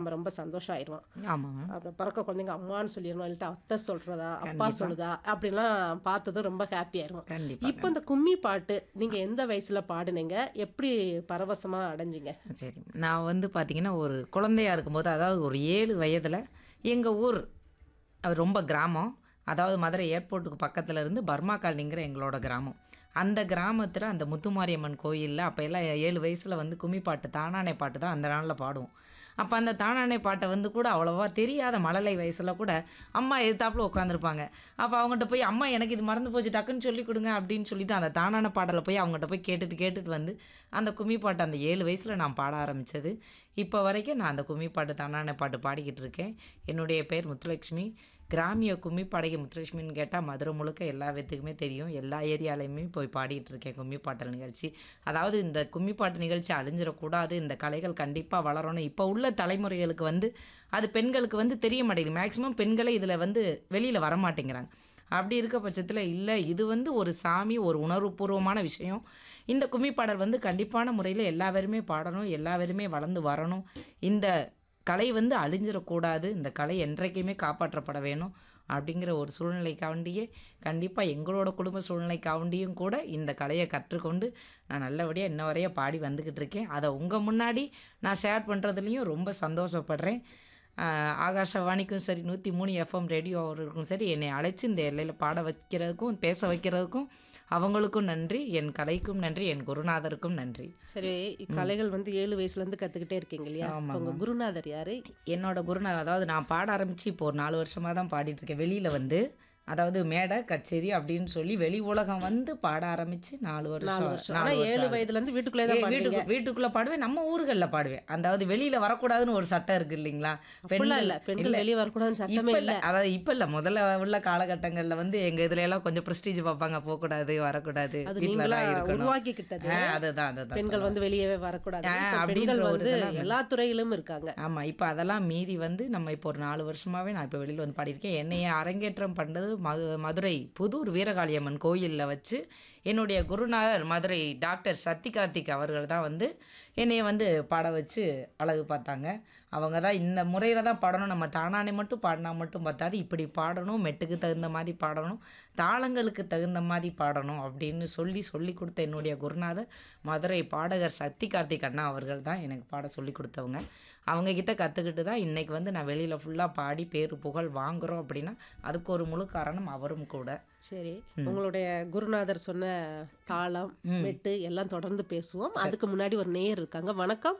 நம்ம ரொம்ப சந்தோஷம் ஆயிடுவோம் ஆமாங்க அப்புறம் பிறக்க குழந்தைங்க அம்மான்னு சொல்லிடணும் இல்லாட்டா அத்தை சொல்கிறதா அப்பா கண்டிப்பா. சொல்லுதா அப்படிலாம் பார்த்ததும் ரொம்ப ஹாப்பி ஆயிரும் கண்டிப்பா இப்போ இந்த கும்மி பாட்டு நீங்கள் எந்த வயசில் பாடுனீங்க எப்படி பரவசமாக அடைஞ்சிங்க சரி நான் வந்து பார்த்தீங்கன்னா ஒரு குழந்தையா இருக்கும்போது அதாவது ஒரு ஏழு வயதில் எங்கள் ஊர் அது ரொம்ப கிராமம் அதாவது மதுரை ஏர்போர்ட்டுக்கு பக்கத்தில் இருந்து பர்மா காலனிங்கிற எங்களோட கிராமம் அந்த கிராமத்தில் அந்த முத்துமாரியம்மன் கோயிலில் அப்போ எல்லாம் ஏழு வயசில் வந்து கும்மி பாட்டு தானானே பாட்டு தான் அந்த நாளில் பாடுவோம் அப்போ அந்த தானானே பாட்டை வந்து கூட அவ்வளோவா தெரியாத மழலை வயசில் கூட அம்மா எதிர்த்தாப்புல உட்காந்துருப்பாங்க அப்போ அவங்ககிட்ட போய் அம்மா எனக்கு இது மறந்து போச்சு டக்குன்னு சொல்லி கொடுங்க அப்படின்னு சொல்லிட்டு அந்த தானான பாடலை போய் அவங்ககிட்ட போய் கேட்டுட்டு கேட்டுட்டு வந்து அந்த கும்மி பாட்டு அந்த ஏழு வயசில் நான் பாட ஆரம்பித்தது இப்போ வரைக்கும் நான் அந்த கும்மி பாட்டு தானான பாட்டு பாடிக்கிட்டு இருக்கேன் என்னுடைய பேர் முத்துலட்சுமி கிராமிய கும்மி பாடகி முத்துலட்சுமின்னு கேட்டால் மதுரை முழுக்க எல்லா விதத்துக்குமே தெரியும் எல்லா ஏரியாலையுமே போய் பாடிட்டு இருக்கேன் கும்மி பாட்டல் நிகழ்ச்சி அதாவது இந்த கும்மி பாட்டு நிகழ்ச்சி அழிஞ்சிடக்கூடாது இந்த கலைகள் கண்டிப்பாக வளரணும் இப்போ உள்ள தலைமுறைகளுக்கு வந்து அது பெண்களுக்கு வந்து தெரிய மாட்டேங்குது மேக்ஸிமம் பெண்களே இதில் வந்து வெளியில் வர மாட்டேங்கிறாங்க அப்படி இருக்க பட்சத்தில் இல்லை இது வந்து ஒரு சாமி ஒரு உணர்வுபூர்வமான விஷயம் இந்த கும்மி பாடல் வந்து கண்டிப்பான முறையில் எல்லா பேருமே பாடணும் எல்லா பேருமே வளர்ந்து வரணும் இந்த கலை வந்து அழிஞ்சிடக்கூடாது இந்த கலை என்றைக்குமே காப்பாற்றப்பட வேணும் அப்படிங்கிற ஒரு சூழ்நிலைக்காண்டியே கண்டிப்பாக எங்களோட குடும்ப சூழ்நிலைக்காண்டியும் கூட இந்த கலையை கற்றுக்கொண்டு நான் நல்லபடியாக இன்ன வரைய பாடி வந்துக்கிட்டு இருக்கேன் அதை உங்கள் முன்னாடி நான் ஷேர் பண்ணுறதுலையும் ரொம்ப சந்தோஷப்படுறேன் ஆஹ் ஆகாஷவாணிக்கும் சரி நூற்றி மூணு எஃப்எம் ரேடியோ அவர்களுக்கும் சரி என்னை அழைச்சி இந்த எல்லையில் பாட வைக்கிறதுக்கும் பேச வைக்கிறதுக்கும் அவங்களுக்கும் நன்றி என் கலைக்கும் நன்றி என் குருநாதருக்கும் நன்றி சரி கலைகள் வந்து ஏழு வயசுலேருந்து கற்றுக்கிட்டே இருக்கீங்க இல்லையா ஆமாங்க. உங்கள் குருநாதர் யாரு என்னோட குருநாதர் அதாவது நான் பாட ஆரம்பித்து இப்போ ஒரு நாலு வருஷமாக தான் பாடிட்டு இருக்கேன் வெளியில் வந்து அதாவது மேடை கச்சேரி அப்படின்னு சொல்லி வெளி உலகம் வந்து பாட ஆரம்பித்து நாலு நாலு வருஷம் வருஷம் நாலு ஆனால் வருஷம் ஏழு ஆகுது. வயதுலேருந்து வீட்டுக்குள்ளே தான் ஏய், பாடுவீங்க வீட்டுக்கு வீட்டுக்குள்ளே பாடுவேன் நம்ம ஊர்களில் பாடுவேன் அதாவது வெளியில் வரக்கூடாதுன்னு ஒரு சட்டம் இருக்கு இல்லைங்களா அப்படிலாம் இல்லை பெண்கள் வெளியே வரக்கூடாதுன்னு சட்டமே இப்போ இல்லை இல்லை அதாவது இப்போ இல்லை முதல்ல உள்ள காலகட்டங்களில் வந்து எங்கள் இதுல எல்லாம் கொஞ்சம் ப்ரெஸ்டீஜ் பார்ப்பாங்க போகக்கூடாது வரக்கூடாது அது வீட்டில் நீங்களா தான் இருக்கணும் உருவாக்கிக்கிட்டது ஆ, அதுதான் அதுதான் பெண்கள் வந்து வெளியவே வரக்கூடாது ஆ, இப்ப அப்படின்ற பெண்கள் ஒரு வந்து இதெல்லாம் எல்லா துறையிலும் இருக்காங்க ஆமாம் இப்போ அதெல்லாம் மீறி வந்து நம்ம இப்போ ஒரு நாலு வருஷமாகவே நான் இப்போ வெளியில் வந்து பாடியிருக்கேன் என்னைய அரங்கேற்றம் பண்ணது மது மதுரை புதூர் வீரகாளியம்மன் கோயிலில் வச்சு என்னுடைய குருநாதர் மதுரை டாக்டர் சத்தி கார்த்திக் அவர்கள் தான் வந்து என்னைய வந்து பாட வச்சு அழகு பார்த்தாங்க அவங்க தான் இந்த முறையில் தான் பாடணும் நம்ம தானானே மட்டும் பாடினா மட்டும் பார்த்தாது இப்படி பாடணும் மெட்டுக்கு தகுந்த மாதிரி பாடணும் தாளங்களுக்கு தகுந்த மாதிரி பாடணும் அப்படின்னு சொல்லி சொல்லி கொடுத்த என்னுடைய குருநாதர் மதுரை பாடகர் சக்தி கார்த்திக் அண்ணா அவர்கள் தான் எனக்கு பாட சொல்லி கொடுத்தவங்க அவங்க கிட்ட கற்றுக்கிட்டு தான் இன்னைக்கு வந்து நான் வெளியில் ஃபுல்லாக பாடி பேரு புகழ் வாங்குறோம் அப்படின்னா அதுக்கு ஒரு முழு காரணம் அவரும் கூட சரி உங்களுடைய குருநாதர் சொன்ன தாளம் மெட்டு எல்லாம் தொடர்ந்து பேசுவோம் அதுக்கு முன்னாடி ஒரு நேயர் இருக்காங்க வணக்கம்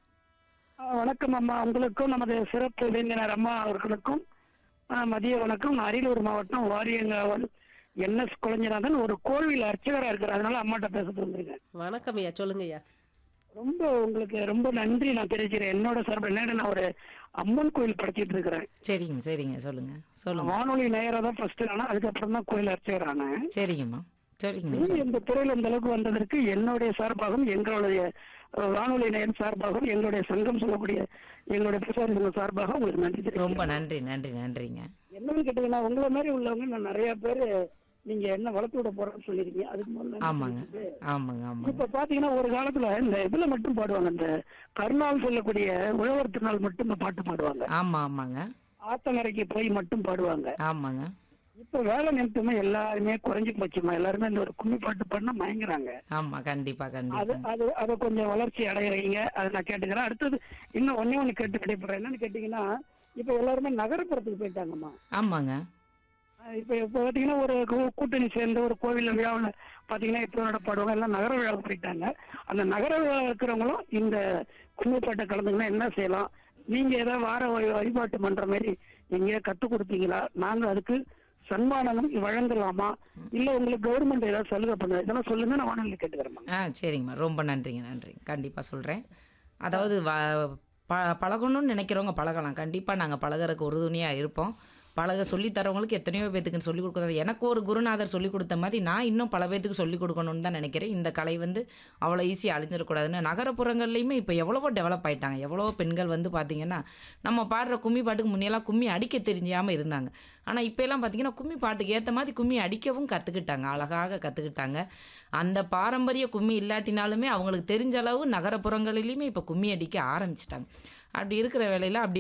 ஆ, வணக்கம் அம்மா உங்களுக்கும் நமது சிறப்பு விருந்தினர் அம்மா அவர்களுக்கும் ஆ, மதிய வணக்கம் நான் அரியலூர் மாவட்டம் வாரியங்காவல் என்எஸ் குழஞ்சநாதன் ஒரு கோவில் அர்ச்சகரா இருக்கிற அதனால அம்மாட்ட பேசிட்டு வந்திருக்கேன் வணக்கம் ஐயா சொல்லுங்க ஐயா ரொம்ப உங்களுக்கு ரொம்ப நன்றி நான் தெரிவிக்கிறேன் என்னோட சார்பில் என்னடா நான் ஒரு அம்மன் கோயில் படிச்சிட்டு இருக்கிறேன் சரிங்க சரிங்க சொல்லுங்க சொல்லுங்க வானொலி நேயரா தான் ஃபர்ஸ்ட் ஆனா அதுக்கப்புறம் தான் கோயில் அர்ச்சகர் ஆனேன் சரிங்கம்மா சரிங்க இன்னும் இந்த துறையில இந்த அளவுக்கு வந்ததற்கு என்னுடைய சார்பாகவும் எங்களுடைய அஹ், வானொலி நேயர் சார்பாகவும் எங்களுடைய சங்கம் சொல்லக்கூடிய எங்களுடைய பிரசார சங்கம் சார்பாக உங்களுக்கு நன்றி தெரிவிக்கிறேன். ரொம்ப நன்றி நன்றி நன்றிங்க என்னன்னு கேட்டீங்கன்னா உங்களை மாதிரி உள்ளவங்க நான் நிறைய பேர் நீங்க என்ன வளர்த்து விட போறேன்னு சொல்லிருக்கீங்க அதுக்கு முதல்ல ஆமாங்க ஆமாங்க ஆமாங்க இப்ப பாத்தீங்கன்னா ஒரு காலத்துல இந்த இதுல மட்டும் பாடுவாங்க இந்த கருநாள் சொல்லக்கூடிய உழவர் திருநாள் மட்டும் இந்த பாட்டு பாடுவாங்க ஆமாம் ஆமாங்க ஆத்தங்கரைக்கு போய் மட்டும் பாடுவாங்க ஆமாங்க இப்ப வேலை நிமித்தமா எல்லாருமே குறைஞ்சு போச்சுமா எல்லாருமே இந்த ஒரு கும்மி பாட்டு பண்ண மயங்குறாங்க ஆமாம் கண்டிப்பாக அது கண்டிப்பாக அது அதை கொஞ்சம் வளர்ச்சி அடையிறீங்க அதை நான் கேட்டுக்கிறேன் அடுத்தது இன்னும் ஒன்னே ஒண்ணு கேட்டு கிடைப்படுறேன் என்னன்னு கேட்டீங்கன்னா இப்ப எல்லாருமே நகரப்புறத்துக்கு போயிட்டாங்கம்மா ஆமாங்க அஹ் இப்ப இப்ப பாத்தீங்கன்னா ஒரு கூ- கூட்டணி சேர்ந்த ஒரு கோவில் விழாவில் பாத்தீங்கன்னா இப்போ நடப்பாடுவாங்க எல்லாம் நகர விழாவுக்கு போயிட்டாங்க அந்த நகர விழா இருக்கிறவங்களும் இந்த கும்மிப்பாட்டை கலந்துங்கன்னா என்ன செய்யலாம் நீங்க ஏதாவது வார வழி- வழிபாட்டு பண்ற மாதிரி எங்கேயா கத்து கொடுத்தீங்களா நாங்க அதுக்கு சன்மானம் வழங்கலாமா இல்ல உங்களுக்கு கவர்மெண்ட் ஏதாவது சலுகை பண்ணுது இதெல்லாம் சொல்லுங்க நான் வானொலி கேட்டுக்கிறேன் ஆ சரிங்கம்மா ரொம்ப நன்றிங்க நன்றிங்க கண்டிப்பாக சொல்கிறேன் அதாவது வ ப பழகணும்னு நினைக்கிறவங்க பழகலாம் கண்டிப்பாக நாங்கள் பழகுறதுக்கு உறுதுணையாக இருப்போம் பழக சொல்லித் தரவங்களுக்கு எத்தனையோ பேத்துக்கு சொல்லிக் கொடுக்குறது எனக்கு ஒரு குருநாதர் சொல்லிக் கொடுத்த மாதிரி நான் இன்னும் பல பேத்துக்கு சொல்லிக் கொடுக்கணும்னு தான் நினைக்கிறேன் இந்த கலை வந்து அவ்வளோ ஈஸியாக அழிஞ்சிடக்கூடாதுன்னு நகரப்புறங்கள்லையுமே இப்போ எவ்வளவோ டெவலப் ஆயிட்டாங்க எவ்வளவோ பெண்கள் வந்து பார்த்திங்கன்னா நம்ம பாடுற கும்மி பாட்டுக்கு முன்னையெல்லாம் கும்மி அடிக்க தெரிஞ்சாமல் இருந்தாங்க ஆனால் இப்போ எல்லாம் பார்த்தீங்கன்னா கும்மி பாட்டுக்கு ஏற்ற மாதிரி கும்மி அடிக்கவும் கற்றுக்கிட்டாங்க அழகாக கற்றுக்கிட்டாங்க அந்த பாரம்பரிய கும்மி இல்லாட்டினாலுமே அவங்களுக்கு தெரிஞ்ச அளவு நகரப்புறங்களிலையுமே இப்போ கும்மி அடிக்க ஆரம்பிச்சிட்டாங்க அப்படி இருக்கிற வேலையில் அப்படி